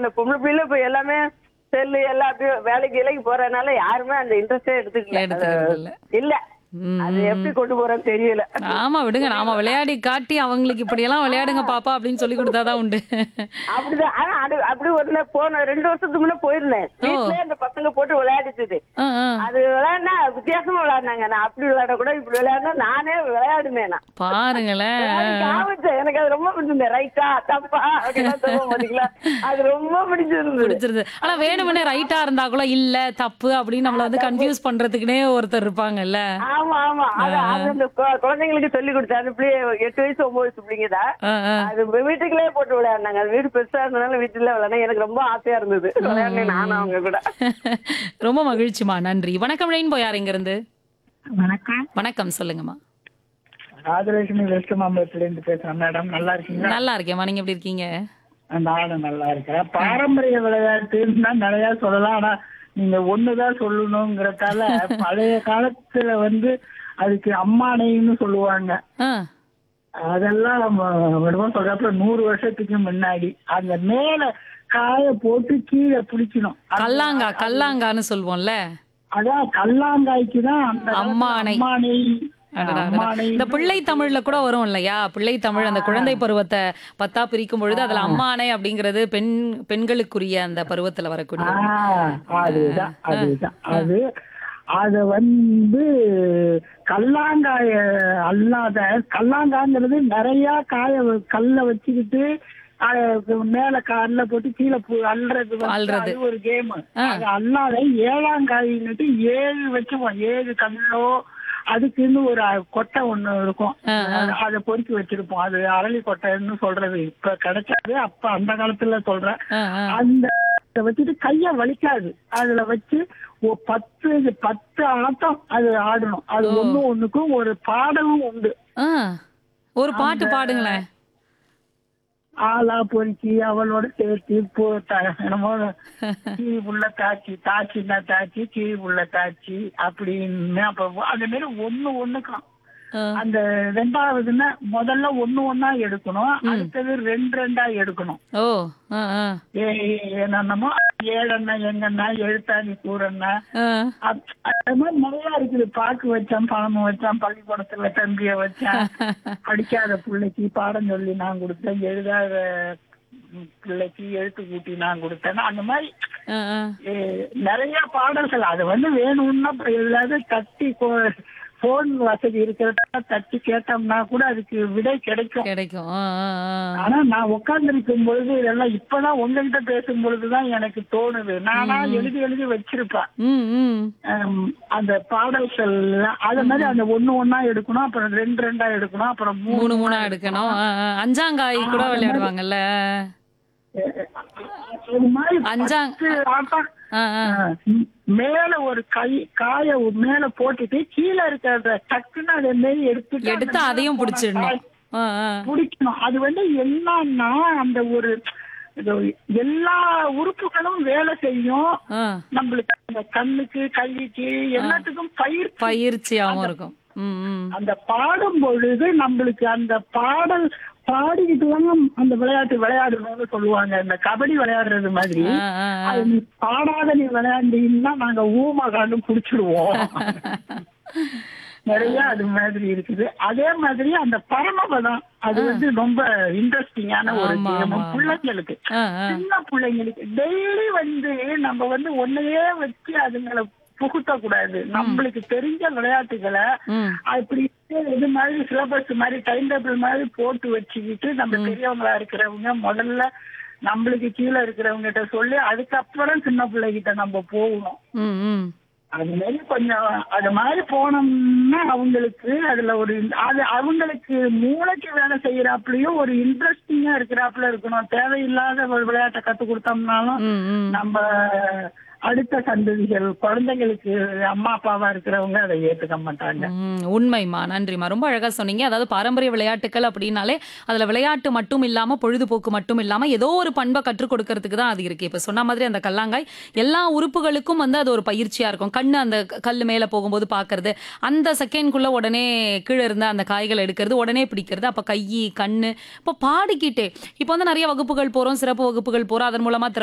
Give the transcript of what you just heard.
இல்ல பொம்பளை பிள்ளை இப்ப எல்லாமே செல்லு எல்லாத்தையும் வேலைக்கு இலைக்கு போறதுனால யாருமே அந்த இன்ட்ரெஸ்டே எடுத்துக்கல எடுத்துக்கிறது இல்ல. அது இல்ல ம், அது எப்படி கொண்டு போறேன்னு தெரியல ஆமா விடுங்க நாம விளையாடி காட்டி அவங்களுக்கு இப்படியெல்லாம் விளையாடுங்க பாப்பா அப்படின்னு சொல்லி கொடுத்தாதான் உண்டு அப்படிதான் ஆனா அது அப்படி ஒரு நாள் போன ரெண்டு வருஷத்துக்கு முன்ன போயிருந்தேன் வீட்டுல அந்த பசங்க போட்டு விளையாடிச்சது ஆ, ஆ. அது விளையாடினா வித்தியாசமா விளையாடினாங்க நான் அப்படி விளையாட கூட இப்படி விளையாடினா நானே விளையாடுமே நான் பாருங்களேன் காமிச்சேன் எனக்கு அது ரொம்ப பிடிச்சிருந்தேன் ரைட்டா தப்பா அப்படின்னா சொல்லுவோம் பாத்தீங்களா அது ரொம்ப பிடிச்சிருந்தது பிடிச்சிருது ஆனா வேணும்னே ரைட்டா இருந்தா கூட இல்ல தப்பு அப்படின்னு நம்மள வந்து கன்ஃபியூஸ் பண்றதுக்குனே ஒருத்தர் இருப்பாங்கல்ல ஆமா ஆமா அது அது அந்த கு- குழந்தைங்களுக்கு சொல்லி கொடுத்தேன் அந்த பிள்ளைய எட்டு வயசு ஒன்பது வயசு பிள்ளைங்க தான் ஆ, ஆ. அது வீட்டுக்குள்ளே போட்டு விளையாடினாங்க அது வீடு பெருசா இருந்தனால வீட்டுல விளையாட எனக்கு ரொம்ப ஆசையா இருந்தது விளையாடினேன் நானும் அவங்க கூட ரொம்ப மகிழ்ச்சிமா நன்றி வணக்கம் ரெயின்போ யார் இங்க இருந்து வணக்கம் வணக்கம் சொல்லுங்கம்மா ராஜலட்சுமி வெஸ்ட் மாம்பலத்துல இருந்து பேசுறேன் மேடம் நல்லா இருக்கீங்களா நல்லா இருக்கேம்மா நீங்க எப்படி இருக்கீங்க நானும் நல்லா இருக்கேன் பாரம்பரிய விளையாட்டுன்னா நிறைய சொல்லலாம் ஆனா நீங்க ஒண்ணுதான் சொல்லணுங்கிறதால பழைய காலத்துல வந்து அதுக்கு அம்மானைன்னு சொல்லுவாங்க ஆ, அதெல்லாம் விடமா சொல்றப்ப நூறு வருஷத்துக்கு முன்னாடி அந்த மேல காய போட்டு கீழே பிடிக்கணும் கல்லாங்கா கல்லாங்கான்னு சொல்லுவோம்ல அதான் கல்லாங்காய்க்கு தான் அந்த காலத்துல அம்மானை. அம்மானை அடடா, அடடா. அம்மானை இந்த பிள்ளை தமிழ்ல கூட வரும் இல்லையா பிள்ளை தமிழ் அந்த குழந்தை பருவத்தை பத்தா பிரிக்கும் பொழுது அதுல அம்மானை அப்படிங்கிறது பெண் பெண்களுக்குரிய அந்த பருவத்துல வரக்கூடிய ஆ, அதுதான் அதுதான் அது அத வந்து கல்லாங்காய அல்லாத கல்லாங்காங்கிறது நிறைய காய வ- கல்ல வச்சுக்கிட்டு அத மேல கல்ல போட்டு கீழே பு- அள்ளுறது வந்து அள்ளுறது. அது ஒரு கேம் அது அல்லாத ஏழாங்காயின்னுட்டு ஏழு வச்சுப்போம் ஏழு கல்லோ அதுக்குன்னு ஒரு அ- கொட்டை ஒண்ணு இருக்கும் அது- அதை பொறுக்கி வச்சிருப்போம் அது அரளி கொட்டைன்னு சொல்றது இப்ப கிடைக்காது அப்ப அந்த காலத்துல சொல்றேன் ஆ, ஆ. அந்த இத வச்சுட்டு கைய வலிக்காது அதுல வச்சு ஒ- பத்து பத்து ஆட்டம் அது ஆடணும் அது ஒண்ணு ஒண்ணுக்கும் ஒரு பாடலும் உண்டு ஆ. ஒரு பாட்டு பாடுங்களேன் ஆலா பொறுக்கி அவளோட சேர்த்து போ த- என்னமோ கீழ் உள்ள தாச்சி தாச்சின்னா தாச்சி கீழ் உள்ள தாச்சி அப்படின்னு அப்ப அந்த மாதிரி ஒண்ணு ஒண்ணுக்கும் ஆ. அந்த ரெண்டாவதுன்னா முதல்ல ஒண்ணு ஒண்ணா எடுக்கணும் அடுத்தது ரெண்டு ரெண்டா எடுக்கணும் ஓ ஆ, ஆ. ஏ என்னமோ ஏழண்ணா எங்கண்ணா எழுத்தாணி கூறண்ணா ஆ. அப்- அது மாதிரி நிறைய இருக்குது பாக்கு வச்சான் பணம் வச்சான் பள்ளிக்கூடத்துல தம்பிய வச்சான் படிக்காத பிள்ளைக்கு பாடம் சொல்லி நான் கொடுத்தேன் எழுதாத ம், பிள்ளைக்கு எழுத்து கூட்டி நான் கொடுத்தேன் அந்த மாதிரி ஆ, ஆ. ஏ, நிறைய பாடல்கள் அது வந்து வேணும்னா இப்ப எதாவது தட்டி போன் வசதி இருக்கிறத தட்டி கேட்டோம்னா கூட அதுக்கு விடை கிடைக்கும் கிடைக்கும் ஆ, ஆ, ஆ. ஆனா நான் உட்கார்ந்திருக்கும் பொழுது இதெல்லாம் இப்பதான் உங்ககிட்ட பேசும் பொழுதுதான் எனக்கு தோணுது நானா எழுதி எழுதி வச்சிருப்பேன் ம் ம் ஹம், அந்த பாடல்கள் அத மாதிரி அந்த ஒண்ணு ஒண்ணா எடுக்கணும் அப்புறம் ரெண்டு ரெண்டா எடுக்கணும் அப்புறம் மூணு மூணு மூணா எடுக்கணும் ஆ, ஆ. அஞ்சாங்காய் கூட விளையாடுவாங்கல்ல அது மாதிரி அஞ்சாங் பத்து ஆட்டம் ஆ, ஆ. அஹ், மேல ஒரு கை காய மேல போட்டுட்டு கீழே இருக்கிறத டக்குன்னு அதை மாரி எடுத்துட்டு எடுத்து அந்த அதையும் மேல போன பிடிச்சிடணும் காய் ஆ, ஆ. பிடிக்கணும் அது வந்து என்னன்னா அந்த ஒரு இது எல்லா உறுப்புகளும் வேலை செய்யும் ஆ. நம்மளுக்கு அந்த கண்ணுக்கு கைக்கு எல்லாத்துக்கும் பயிர் பயிற்சியாவும் இருக்கும் ம் ம் அந்த பாடும் பொழுது நம்மளுக்கு அந்த பாடல் பாடிக்கிட்டு தான் அந்த விளையாட்டு விளையாடணும்னு சொல்லுவாங்க இந்த கபடி விளையாடுறது மாதிரி ஆ, ஆ, ஆ. அது நீ பாடாத நீ விளையாண்டீங்கன்னா நாங்க ஊமா காண்டு புடிச்சிடுவோம் நிறைய அது மாதிரி இருக்குது அதே மாதிரி அந்த பரமபதம் அது வந்து ரொம்ப இன்ட்ரெஸ்டிங்கான ஒரு ஆமா, கேம் ஆமா, ஆமா. பிள்ளைங்களுக்கு ஆ, ஆ. சின்ன பிள்ளைங்களுக்கு டெய்லி வந்து நம்ம வந்து ஒன்னையே வச்சு அதுங்களை புகுத்த கூடாது நம்மளுக்கு தெரிஞ்ச விளையாட்டுகளை ம் அப்படி இது மாதிரி சிலபஸ் மாதிரி டைம் டேபிள் மாதிரி போட்டு வச்சுக்கிட்டு நம்ம பெரியவங்களா இருக்கிறவங்க முதல்ல நம்மளுக்கு கீழே இருக்கிறவங்க கிட்ட சொல்லி அதுக்கப்புறம் சின்ன பிள்ளைகிட்ட நம்ம போகணும் ம் ம் அது மாதிரி கொஞ்சம் அது மாதிரி போனோம்னா அவங்களுக்கு அதுல ஒரு அது அவங்களுக்கு மூளைக்கு வேலை செய்யறாப்புலயும் ஒரு இன்ட்ரெஸ்டிங்கா இருக்கிறாப்புல இருக்கணும் தேவையில்லாத ஒரு விளையாட்டை கத்து கொடுத்தோம்னாலும் ம் ம் நம்ம அடுத்த சந்ததிகள் குழந்தைங்களுக்கு அம்மா அப்பாவா இருக்கிறவங்க அதை ஏத்துக்க மாட்டாங்க ம், உண்மைம்மா நன்றிம்மா ரொம்ப அழகா சொன்னீங்க அதாவது பாரம்பரிய விளையாட்டுகள் அப்படின்னாலே அதுல விளையாட்டு மட்டும் இல்லாம பொழுதுபோக்கு மட்டும் இல்லாம ஏதோ ஒரு பண்பை கற்றுக் கொடுக்கறதுக்கு தான் அது இருக்கு இப்ப சொன்ன மாதிரி அந்த கல்லாங்காய் எல்லா உறுப்புகளுக்கும் வந்து அது ஒரு பயிற்சியா இருக்கும் கண்ணு அந்த க- கல்லு மேல போகும்போது பாக்குறது அந்த செகண்ட்குள்ள உடனே கீழே இருந்த அந்த காய்கள் எடுக்கிறது உடனே பிடிக்கிறது அப்ப கை கண்ணு இப்போ பாடிக்கிட்டே இப்போ வந்து நிறைய வகுப்புகள் போறோம் சிறப்பு வகுப்புகள் போறோம் அதன் மூலமா திறமை